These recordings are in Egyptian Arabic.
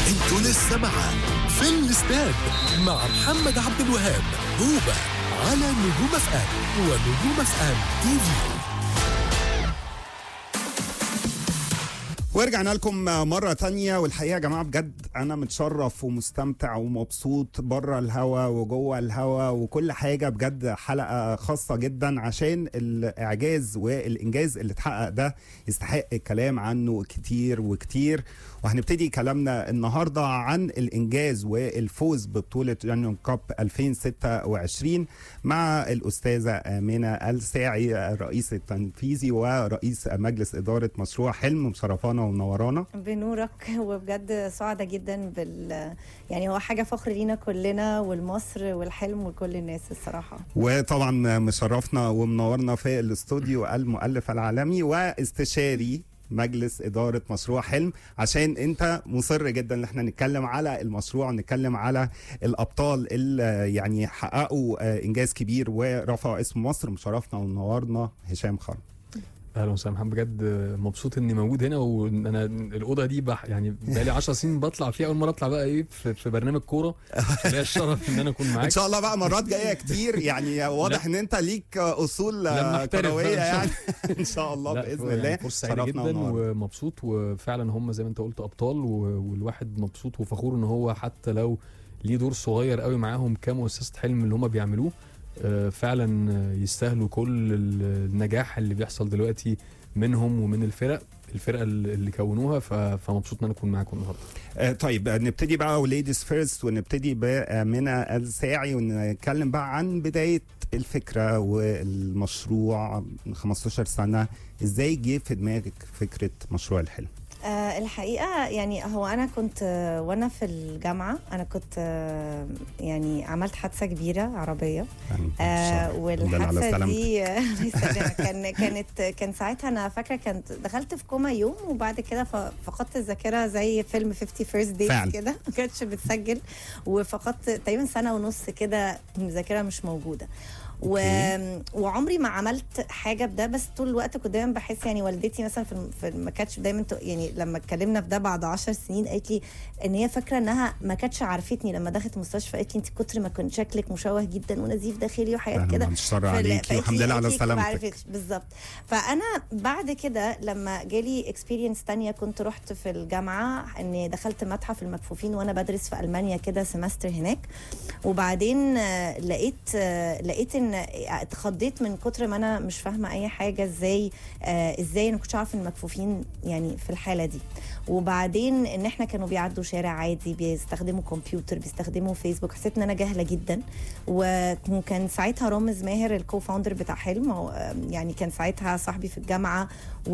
انتوا لسه مع في الاستاد مع محمد عبد الوهاب هوبا على نجوم اف ام ونجوم اف ام تي في ورجعنا لكم مرة تانية والحقيقة يا جماعة بجد أنا متشرف ومستمتع ومبسوط بره الهوا وجوه الهوا وكل حاجة بجد حلقة خاصة جدا عشان الإعجاز والإنجاز اللي اتحقق ده يستحق الكلام عنه كتير وكتير وهنبتدي كلامنا النهاردة عن الإنجاز والفوز ببطولة جانيون كاب 2026 مع الأستاذة آمنة الساعي الرئيس التنفيذي ورئيس مجلس إدارة مشروع حلم مشرفانا ومنورانا بنورك وبجد سعدة جدا بال يعني هو حاجة فخر لينا كلنا والمصر والحلم وكل الناس الصراحة وطبعا مشرفنا ومنورنا في الاستوديو المؤلف العالمي واستشاري مجلس إدارة مشروع حلم عشان أنت مصر جدا إن احنا نتكلم على المشروع نتكلم على الأبطال اللي يعني حققوا إنجاز كبير ورفعوا اسم مصر مشرفنا ومنورنا هشام خرم اهلا وسهلا محمد بجد مبسوط اني موجود هنا وان انا الاوضه دي بح يعني بقالي 10 سنين بطلع فيها اول مره اطلع بقى ايه في, في برنامج كوره ليا الشرف ان انا اكون معاك ان شاء الله بقى مرات جايه كتير يعني واضح ان انت ليك اصول لما أحترف كرويه بقى إن يعني شاء ان شاء الله لا، باذن يعني الله فرصه سعيده شرفنا جدا ونورنا. ومبسوط وفعلا هم زي ما انت قلت ابطال و- والواحد مبسوط وفخور ان هو حتى لو ليه دور صغير قوي معاهم كمؤسسه حلم اللي هم بيعملوه آه، فعلا آه، يستاهلوا كل ال- النجاح اللي بيحصل دلوقتي منهم ومن الفرق الفرقه اللي اللي كونوها ف- فمبسوط ان انا اكون معاكم النهارده آه، طيب آه، نبتدي بقى وليديز فيرست ونبتدي بآمنة الساعي ونتكلم بقى عن بداية الفكرة والمشروع من 15 سنة ازاي جه في دماغك فكرة مشروع الحلم آه الحقيقة يعني هو أنا كنت آه، وأنا في الجامعة أنا كنت آه يعني عملت حادثة كبيرة عربية يعني آه الحمد لله على والحادثة سلامتك. دي الله يسلمك كان كانت كان ساعتها أنا فاكرة كانت دخلت في كوما يوم وبعد كده ف- فقدت الذاكرة زي فيلم 50 فيرست ديز فعلا. كده ما كانتش بتسجل وفقدت تقريبا سنة ونص كده الذاكرة مش موجودة و... وعمري ما عملت حاجه بده بس طول الوقت كنت دايما بحس يعني والدتي مثلا في, الم- في ما كانتش دايما ت- يعني لما اتكلمنا في ده بعد عشر سنين قالت لي ان هي فاكره انها ما كانتش عرفتني لما دخلت المستشفى قالت لي انت كتر ما كنت شكلك مشوه جدا ونزيف داخلي وحاجات أهلاً كده بعد الشر فال- عليكي فقالت والحمد لي- لله على قالت لي ما سلامتك عرفتش بالظبط فانا بعد كده لما جالي اكسبيرينس تانية كنت رحت في الجامعه اني دخلت متحف المكفوفين وانا بدرس في المانيا كده سمستر هناك وبعدين آه، لقيت آه، لقيت ان اتخضيت من كتر ما انا مش فاهمه اي حاجه ازاي آه، ازاي انا ما كنتش عارفه ان المكفوفين يعني في الحاله دي وبعدين ان احنا كانوا بيعدوا شارع عادي بيستخدموا كمبيوتر بيستخدموا فيسبوك حسيت ان انا جاهله جدا وكان ساعتها رامز ماهر الكو فاوندر بتاع حلم هو يعني كان ساعتها صاحبي في الجامعه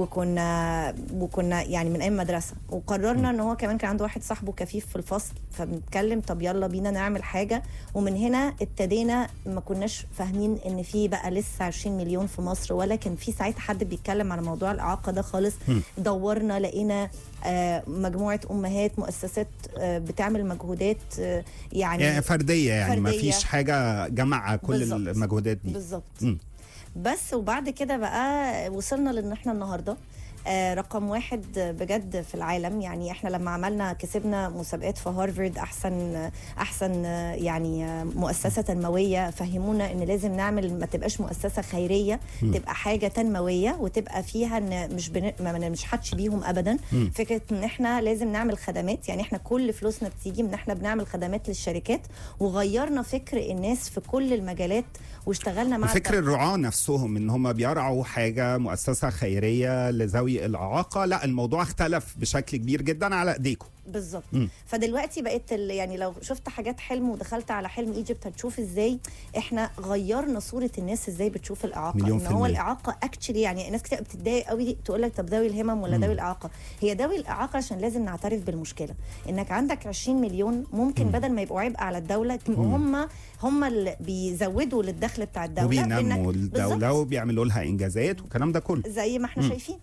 وكنا وكنا يعني من ايام مدرسه وقررنا ان هو كمان كان عنده واحد صاحبه كفيف في الفصل فبنتكلم طب يلا بينا نعمل حاجه ومن هنا ابتدينا ما كناش فاهمين ان في بقى لسه 20 مليون في مصر ولا كان في ساعتها حد بيتكلم على موضوع الاعاقه ده خالص دورنا لقينا آه، مجموعه امهات مؤسسات آه، بتعمل مجهودات آه، يعني يعني فردية يعني ما فردية. فيش حاجة جمع كل بالظبط. المجهودات دي بالظبط مم. بس وبعد كده بقى وصلنا لان احنا النهارده آه، رقم واحد بجد في العالم يعني احنا لما عملنا كسبنا مسابقات في هارفارد احسن احسن آه، يعني آه، مؤسسه تنمويه فهمونا ان لازم نعمل ما تبقاش مؤسسه خيريه مم. تبقى حاجه تنمويه وتبقى فيها ان مش بن... ما بنشحتش بيهم ابدا مم. فكره ان احنا لازم نعمل خدمات يعني احنا كل فلوسنا بتيجي من احنا بنعمل خدمات للشركات وغيرنا فكر الناس في كل المجالات واشتغلنا مع وفكر الرعاة نفسهم ان هم بيرعوا حاجة مؤسسة خيرية لذوي الإعاقة لا الموضوع اختلف بشكل كبير جدا على ايديكم بالظبط مم. فدلوقتي بقيت ال- يعني لو شفت حاجات حلم ودخلت على حلم ايجيبت هتشوف ازاي احنا غيرنا صوره الناس ازاي بتشوف الاعاقه مليون ان في هو المية. الاعاقه اكشلي يعني الناس كتير بتتضايق قوي تقول لك طب ذوي الهمم ولا مم. ذوي الاعاقه هي ذوي الاعاقه عشان لازم نعترف بالمشكله انك عندك 20 مليون ممكن مم. بدل ما يبقوا عبء على الدوله هم هم اللي بيزودوا للدخل بتاع الدوله وبينموا بإنك- بالظبط. الدولة وبيعملوا لها إنجازات والكلام ده كله زي ما احنا مم. شايفين في كل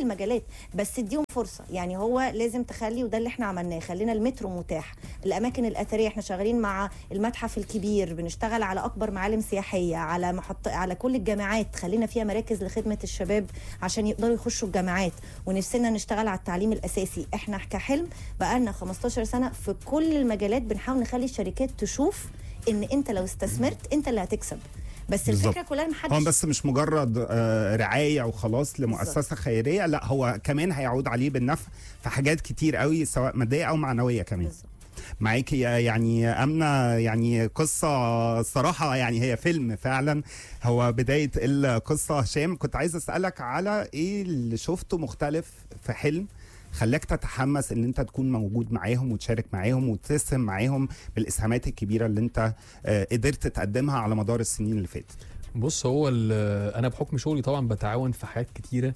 المجالات بس اديهم فرصه يعني هو لازم تخلي وده اللي احنا عملناه خلينا المترو متاح الاماكن الاثريه احنا شغالين مع المتحف الكبير بنشتغل على اكبر معالم سياحيه على محط على كل الجامعات خلينا فيها مراكز لخدمه الشباب عشان يقدروا يخشوا الجامعات ونفسنا نشتغل على التعليم الاساسي احنا كحلم بقالنا 15 سنه في كل المجالات بنحاول نخلي الشركات تشوف ان انت لو استثمرت انت اللي هتكسب بس بالظبط. الفكره كلها ان هو محدش بس مش مجرد آه، رعايه وخلاص لمؤسسه خيريه لا هو كمان هيعود عليه بالنفع في حاجات كتير قوي سواء ماديه او معنويه كمان بالظبط. معاكي يعني امنه يعني قصه صراحه يعني هي فيلم فعلا هو بدايه القصه هشام كنت عايز اسالك على ايه اللي شفته مختلف في حلم خلاك تتحمس ان انت تكون موجود معاهم وتشارك معاهم وتسهم معاهم بالاسهامات الكبيره اللي انت آه، قدرت تقدمها على مدار السنين اللي فاتت بص هو ال- انا بحكم شغلي طبعا بتعاون في حاجات كتيره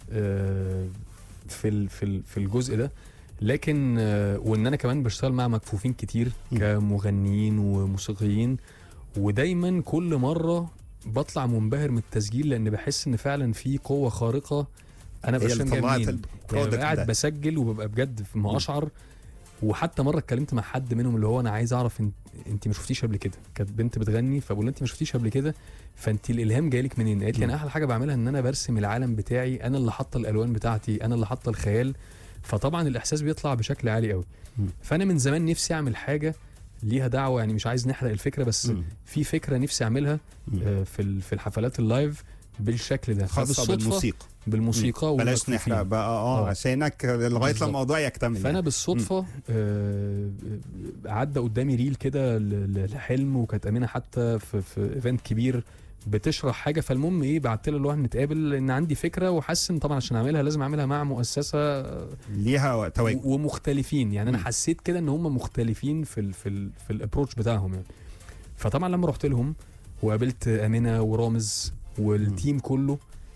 آه، في ال- في ال- في الجزء ده لكن آه، وان انا كمان بشتغل مع مكفوفين كتير م. كمغنيين وموسيقيين ودايما كل مره بطلع منبهر من التسجيل لان بحس ان فعلا في قوه خارقه انا هي مش اللي فاهم جاية طلعت منين. يعني البرودكت ببقى قاعد ده. بسجل وببقى بجد في ما اشعر وحتى مره اتكلمت مع حد منهم اللي هو انا عايز اعرف انت, انت ما شفتيش قبل كده كانت بنت بتغني فبقول لها انت ما شفتيش قبل كده فانت الالهام جايلك منين قالت لي انا احلى حاجه بعملها ان انا برسم العالم بتاعي انا اللي حاطه الالوان بتاعتي انا اللي حاطه الخيال فطبعا الاحساس بيطلع بشكل عالي قوي مم. فانا من زمان نفسي اعمل حاجه ليها دعوه يعني مش عايز نحرق الفكره بس مم. في فكره نفسي اعملها مم. آه، في ال- في الحفلات اللايف بالشكل ده خاصه فبالصدفة بالموسيقى بالموسيقى بلاش والمكفوفين. نحرق بقى اه آه. عشانك لغايه بالظبط. لما الموضوع يكتمل فانا يعني. بالصدفه آه، عدى قدامي ريل كده ل- ل- لحلم وكانت امينه حتى في في ايفنت كبير بتشرح حاجه فالمهم ايه بعت لها اللي هو نتقابل لان عندي فكره وحاسس ان طبعا عشان اعملها لازم اعملها مع مؤسسه آه، ليها تواجد و- ومختلفين يعني انا مم. حسيت كده ان هم مختلفين في ال في ال في الابروتش بتاعهم يعني فطبعا لما رحت لهم وقابلت امينه ورامز والتيم كله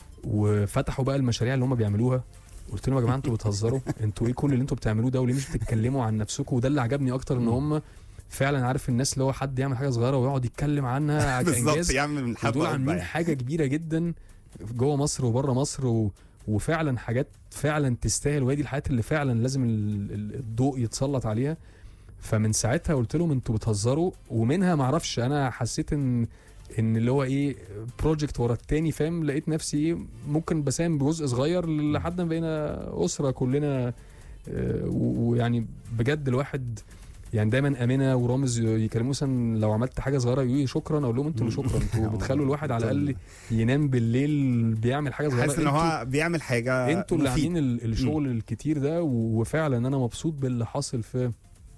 وفتحوا بقى المشاريع اللي هم بيعملوها قلت لهم يا جماعه انتوا بتهزروا انتوا ايه كل اللي انتوا بتعملوه ده وليه مش بتتكلموا عن نفسكم وده اللي عجبني اكتر ان مم. هم فعلا عارف الناس اللي هو حد يعمل حاجه صغيره ويقعد يتكلم عنها بالظبط كانجاز يعمل من حبه ودول قبة عاملين يعني. حاجه كبيره جدا جوه مصر وبره مصر و... وفعلا حاجات فعلا تستاهل وهي دي الحاجات اللي فعلا لازم ال- ال- الضوء يتسلط عليها فمن ساعتها قلت لهم انتوا بتهزروا ومنها معرفش انا حسيت ان ان اللي هو ايه بروجكت ورا التاني فاهم لقيت نفسي ايه ممكن بساهم بجزء صغير لحد ما بقينا اسره كلنا آه، و- ويعني بجد الواحد يعني دايما امينه ورامز يكلموا مثلا لو عملت حاجه صغيره يقولوا لي شكرا اقول لهم انتوا اللي شكرا انتوا بتخلوا الواحد على الاقل ينام بالليل بيعمل حاجه صغيره حاسس ان انتوا- هو بيعمل حاجه انتوا اللي مفيدة. عاملين ال- الشغل الكتير ده و- وفعلا انا مبسوط باللي حاصل في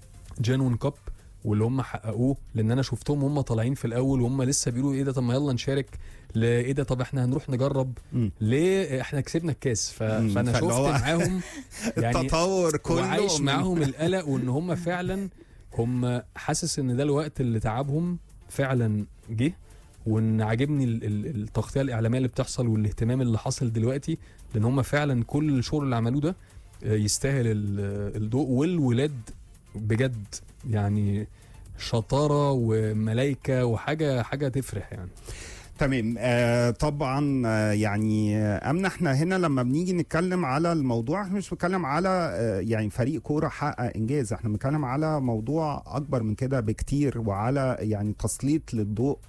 جنون كاب واللي هم حققوه لان انا شفتهم هم طالعين في الاول وهم لسه بيقولوا ايه ده طب ما يلا نشارك ل- ايه ده طب احنا هنروح نجرب مم. ليه احنا كسبنا الكاس ف... مم. فانا فاللي شفت هو معاهم يعني التطور كله وعايش من- معاهم القلق وان هم فعلا هم حاسس ان ده الوقت اللي تعبهم فعلا جه وان عاجبني ال- ال- التغطيه الاعلاميه اللي بتحصل والاهتمام اللي حاصل دلوقتي لان هم فعلا كل الشغل اللي عملوه ده آه، يستاهل ال- الضوء والولاد بجد يعني شطاره وملايكه وحاجه حاجه تفرح يعني تمام آه طبعا آه يعني آه امنا احنا هنا لما بنيجي نتكلم على الموضوع احنا مش بنتكلم على آه يعني فريق كوره حقق انجاز احنا بنتكلم على موضوع اكبر من كده بكتير وعلى يعني تسليط للضوء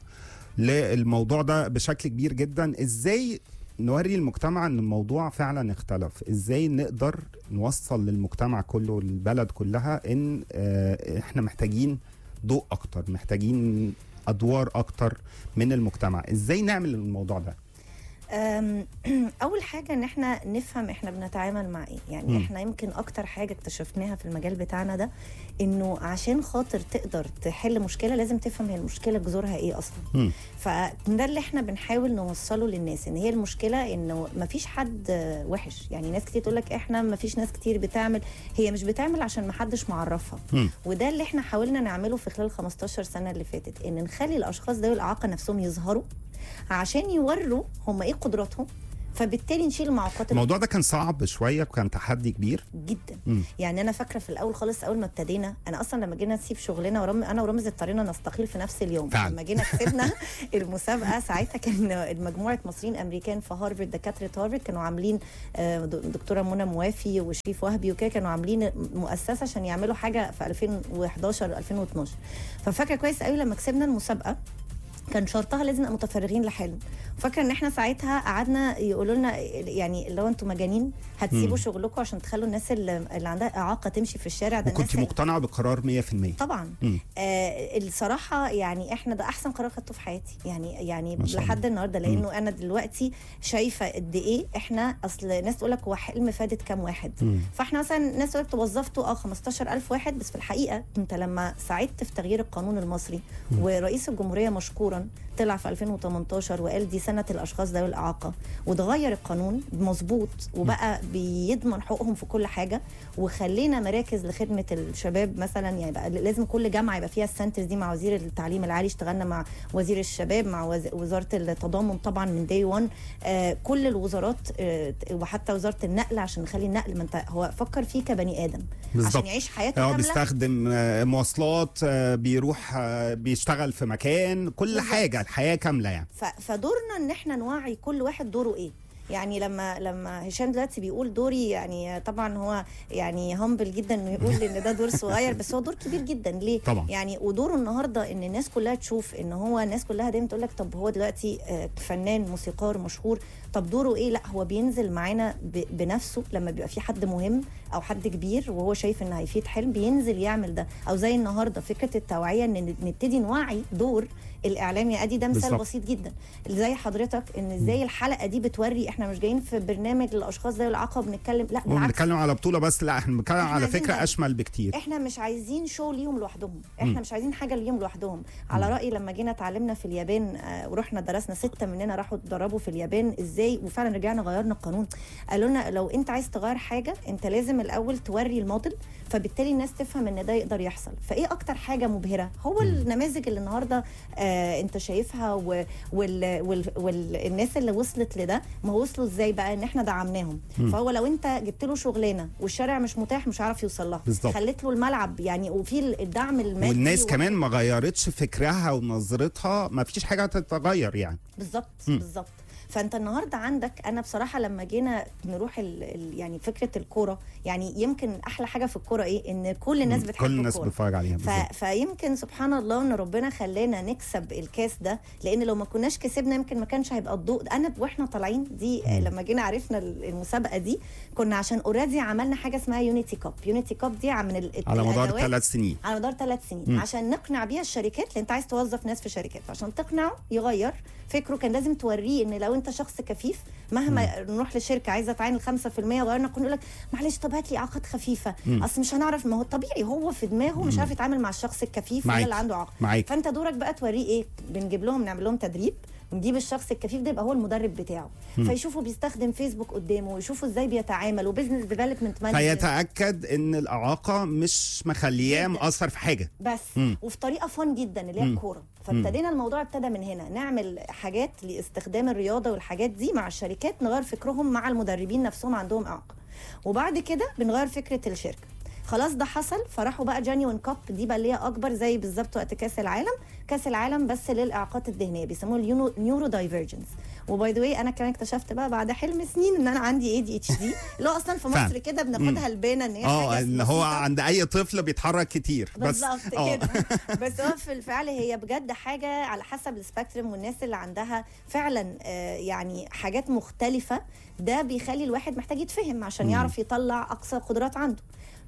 للموضوع ده بشكل كبير جدا ازاي نوري المجتمع ان الموضوع فعلا اختلف ازاي نقدر نوصل للمجتمع كله للبلد كلها ان آه احنا محتاجين ضوء اكتر محتاجين ادوار اكتر من المجتمع ازاي نعمل الموضوع ده أم، اول حاجه ان احنا نفهم احنا بنتعامل مع ايه يعني مم. م. احنا يمكن اكتر حاجه اكتشفناها في المجال بتاعنا ده انه عشان خاطر تقدر تحل مشكله لازم تفهم هي المشكله جذورها ايه اصلا مم. فده اللي احنا بنحاول نوصله للناس ان هي المشكله انه ما فيش حد وحش يعني ناس كتير تقول لك احنا ما فيش ناس كتير بتعمل هي مش بتعمل عشان ما حدش معرفها مم. وده اللي احنا حاولنا نعمله في خلال 15 سنه اللي فاتت ان نخلي الاشخاص ذوي الاعاقه نفسهم يظهروا عشان يوروا هم ايه قدراتهم فبالتالي نشيل المعوقات الموضوع ده كان صعب شويه وكان تحدي كبير جدا مم. يعني انا فاكره في الاول خالص اول ما ابتدينا انا اصلا لما جينا نسيب شغلنا ورم انا ورامز اضطرينا نستقيل في نفس اليوم فعلا. لما جينا كسبنا المسابقه ساعتها كان مجموعه مصريين امريكان في هارفرد دكاتره هارفرد كانوا عاملين آه، د- دكتوره منى موافي وشريف وهبي وكده كانوا عاملين مؤسسه عشان يعملوا حاجه في 2011 2012 ففاكره كويس قوي لما كسبنا المسابقه كان شرطها لازم نبقى متفرغين لحلم فاكره ان احنا ساعتها قعدنا يقولوا لنا يعني اللي هو انتوا مجانين هتسيبوا مم. شغلكم عشان تخلوا الناس اللي, اللي عندها اعاقه تمشي في الشارع ده وكنت الناس اللي- مقتنعه بالقرار 100% طبعا مم. آه الصراحه يعني احنا ده احسن قرار خدته في حياتي يعني يعني ما شاء الله. لحد النهارده لانه انا دلوقتي شايفه قد ايه احنا اصل ناس تقول لك هو حلم فادت كام واحد مم. فاحنا مثلا ناس تقول لك وظفتوا اه 15000 واحد بس في الحقيقه انت لما ساعدت في تغيير القانون المصري ورئيس الجمهوريه مشكورا طلع في 2018 وقال دي سنه الاشخاص ذوي الاعاقه وتغير القانون مظبوط وبقى بيضمن حقوقهم في كل حاجه وخلينا مراكز لخدمه الشباب مثلا يعني بقى لازم كل جامعه يبقى فيها السنترز دي مع وزير التعليم العالي اشتغلنا مع وزير الشباب مع وز- وزاره التضامن طبعا من داي 1 آه كل الوزارات آه وحتى وزاره النقل عشان نخلي النقل ما انت هو فكر فيه كبني ادم بالظبط. عشان يعيش حياته هو كامله بيستخدم آه، مواصلات آه، بيروح آه، بيشتغل في مكان كل بالظبط. حاجه الحياه كامله يعني ف- فدورنا ان احنا نوعي كل واحد دوره ايه يعني لما لما هشام دلوقتي بيقول دوري يعني طبعا هو يعني همبل جدا انه يقول ان ده دور صغير بس هو دور كبير جدا ليه؟ طبعا. يعني ودوره النهارده ان الناس كلها تشوف ان هو الناس كلها دايما تقول لك طب هو دلوقتي آه، فنان موسيقار مشهور طب دوره ايه؟ لا هو بينزل معانا ب- بنفسه لما بيبقى في حد مهم او حد كبير وهو شايف ان هيفيد حلم بينزل يعمل ده او زي النهارده فكره التوعيه ان نبتدي نوعي دور الاعلام يا ادي ده مثال بالظبط. بسيط جدا زي حضرتك ان ازاي الحلقه دي بتوري احنا مش جايين في برنامج للاشخاص ذوي الاعاقه وبنتكلم لا بالعكس وبنتكلم على بطوله بس لا احنا بنتكلم إحنا على عايزين فكره ده. اشمل بكتير احنا مش عايزين شو ليهم لوحدهم احنا مش عايزين حاجه ليهم لوحدهم على رايي لما جينا اتعلمنا في اليابان آه، ورحنا درسنا سته مننا راحوا اتدربوا في اليابان ازاي وفعلا رجعنا غيرنا القانون قالوا لنا لو انت عايز تغير حاجه انت لازم الاول توري الموديل فبالتالي الناس تفهم ان ده يقدر يحصل فايه اكتر حاجه مبهره هو النماذج اللي النهارده آه انت شايفها و- وال وال والناس اللي وصلت لده ما وصلوا ازاي بقى ان احنا دعمناهم فهو لو انت جبت له شغلانه والشارع مش متاح مش هيعرف يوصل لها بالظبط. خليت له الملعب يعني وفي الدعم المادي والناس و- كمان ما غيرتش فكرها ونظرتها ما فيش حاجه هتتغير يعني بالظبط بالظبط فانت النهارده عندك انا بصراحه لما جينا نروح ال ال يعني فكره الكوره يعني يمكن احلى حاجه في الكوره ايه ان كل الناس بتحب كل الناس الكوره بتتفرج عليها ف... بالظبط فيمكن سبحان الله ان ربنا خلانا نكسب الكاس ده لان لو ما كناش كسبنا يمكن ما كانش هيبقى الضوء انا واحنا طالعين دي آه، لما جينا عرفنا ال- المسابقه دي كنا عشان اوريدي عملنا حاجه اسمها يونيتي كاب يونيتي كاب دي من ال... على مدار الأدوات ثلاث سنين على مدار ثلاث سنين مم. عشان نقنع بيها الشركات لان انت عايز توظف ناس في شركات عشان تقنعه يغير فكره كان لازم توريه ان لو انت شخص كفيف مهما نروح لشركه عايزه تعين 5% وغيرنا كنا يقول لك معلش طب هات لي اعاقات خفيفه اصل مش هنعرف ما هو طبيعي هو في دماغه مش عارف يتعامل مع الشخص الكفيف ولا معاك. اللي عنده اعاقه معاك. فانت دورك بقى توريه ايه بنجيب لهم نعمل لهم تدريب ونجيب الشخص الكفيف ده يبقى هو المدرب بتاعه فيشوفوا بيستخدم فيسبوك قدامه ويشوفوا ازاي بيتعامل وبزنس ديفلوبمنت فيتاكد ان الاعاقه مش مخلياه جداً. مأثر في حاجه بس مم. وفي طريقه فن جدا اللي هي مم. الكوره فابتدينا الموضوع ابتدى من هنا نعمل حاجات لاستخدام الرياضه والحاجات دي مع الشركات نغير فكرهم مع المدربين نفسهم عندهم اعاقه وبعد كده بنغير فكره الشركه خلاص ده حصل فراحوا بقى جانيون كاب دي بقى اللي هي اكبر زي بالظبط وقت كاس العالم كاس العالم بس للاعاقات الذهنيه بيسموه النيورو دايفرجنس وباي ذا واي انا كمان اكتشفت بقى بعد حلم سنين ان انا عندي اي دي اتش دي اللي هو اصلا في فعلا. مصر كده بناخدها البانه ان هي اه حاجه اللي هو بسيطة. عند اي طفل بيتحرك كتير بس بالظبط آه. كده بس هو في الفعل هي بجد حاجه على حسب السبيكترم والناس اللي عندها فعلا آه، يعني حاجات مختلفه ده بيخلي الواحد محتاج يتفهم عشان يعرف يطلع اقصى قدرات عنده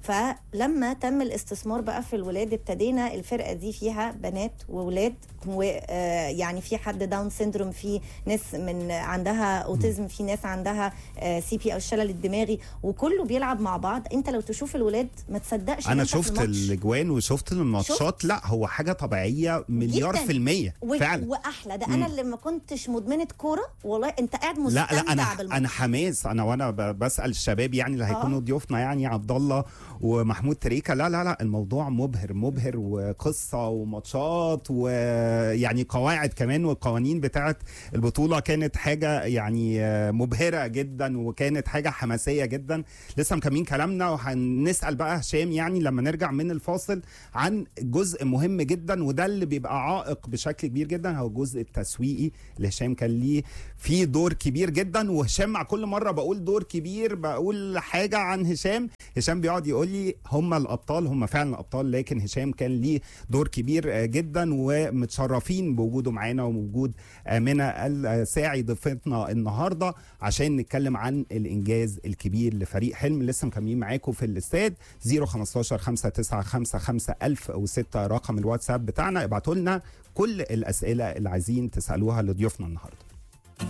فلما تم الاستثمار بقى في الولاد ابتدينا الفرقه دي فيها بنات وولاد ويعني في حد داون سيندروم في ناس من عندها اوتيزم في ناس عندها سي بي او الشلل الدماغي وكله بيلعب مع بعض انت لو تشوف الولاد ما تصدقش إن انا أنت في شفت الماتش. الاجوان وشفت الماتشات لا هو حاجه طبيعيه مليار جداً. في المية و... فعلا واحلى ده انا اللي ما كنتش مدمنه كوره والله انت قاعد لا مستمتع لا انا بالماتش انا حماس انا وانا ب- بسال الشباب يعني اللي هيكونوا ضيوفنا يعني عبد الله ومحمود تريكا لا لا لا الموضوع مبهر مبهر وقصه وماتشات ويعني قواعد كمان والقوانين بتاعت البطوله كانت حاجه يعني آه، مبهره جدا وكانت حاجه حماسيه جدا لسه مكملين كلامنا وهنسال بقى هشام يعني لما نرجع من الفاصل عن جزء مهم جدا وده اللي بيبقى عائق بشكل كبير جدا هو الجزء التسويقي اللي هشام كان ليه فيه دور كبير جدا وهشام مع كل مره بقول دور كبير بقول حاجه عن هشام هشام بيقعد يقول لي هم الابطال هم فعلا الابطال لكن هشام كان ليه دور كبير آه، جدا ومتشرفين بوجوده معانا ووجود امنه الساعي ضيفتنا النهارده عشان نتكلم عن الانجاز الكبير لفريق حلم لسه مكملين معاكم في الاستاد 015 5955 1006 رقم الواتساب بتاعنا ابعتوا لنا كل الاسئله اللي عايزين تسالوها لضيوفنا النهارده